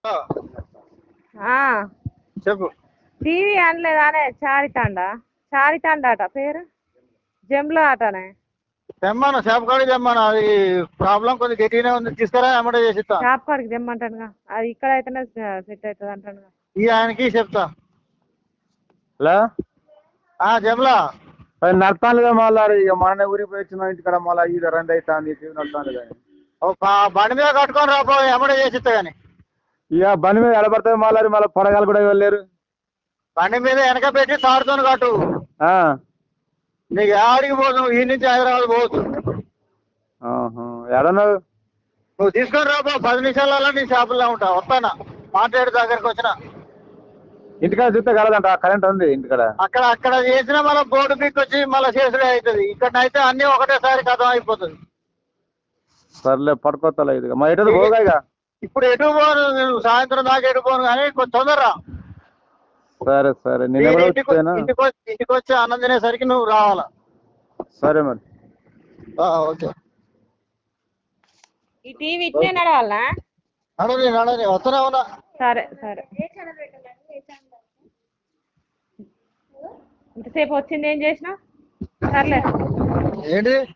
ఆ, చెప్పు టీవీ అనలేదానే చారితాండ చారితాండ అట పేరు జమ్లో అటనే తెమ్మాను చేప కాడికి తెమ్మాను అది ప్రాబ్లం కొద్దిగా గట్టిగానే ఉంది తీసుకురా ఎమ్మటే చేసి ఇస్తా షాప్ కాడికి తెమ్మంటానుగా అది ఇక్కడ అయితేనే సెట్ అవుతుంది అంటానుగా ఈ ఆయనకి చెప్తా హలో ఆ జమలా అది నడతానుగా మళ్ళీ ఇక మన ఊరికి పోయి వచ్చిన ఇంటికాడ మళ్ళీ ఇది రెండు అవుతుంది టీవీ నడతాను కానీ ఓ బ- బండి మీద కట్టుకొని రాపో ఎమ్మటే చేసి ఇస్తా కానీ ఇక బండి మీద ఎడబడుతుంది మళ్ళీ మళ్ళీ పొరగాలు కూడా వెళ్ళారు బండి మీద వెనక పెట్టి తాడుతో కట్టు నీకు ఆడికి పోదు ఈ నుంచి హైదరాబాద్ పోవచ్చు ఎడన్నావు నువ్వు తీసుకొని రాపో పది నిమిషాలలో నీ షాపుల్లో ఉంటా వస్తానా మాట్లాడి దగ్గరకు వచ్చిన ఇంటికాడ చూస్తే కలదంట కరెంట్ ఉంది ఇంటికాడ అక్కడ అక్కడ చేసిన మళ్ళీ బోర్డు పీక్ వచ్చి మళ్ళీ చేసుడే అవుతుంది ఇక్కడ అయితే అన్ని ఒకటేసారి కథం అయిపోతుంది సర్లే పడుకోతలే ఇది మా ఎటు పోగా ఇక ఇప్పుడు ఎటు పోను నేను సాయంత్రం దాకా ఎటు పోను కానీ కొంచెం తొందరరా సరే సరే నేను నేను కూడా ఇంటికి వచ్చేనా ఇంటికి వచ్చి ఇంటికి వచ్చి అన్నం తినేసరికి నువ్వు రావాలా సరే మరి ఆ, ఓకే ఈ టీవీ ఇట్నే నడవాలనా నడని నడని వస్తూనే ఉన్నా సరే సరే ఇంతసేపు వచ్చింది ఏం చేసినావు సర్లే ఏంటి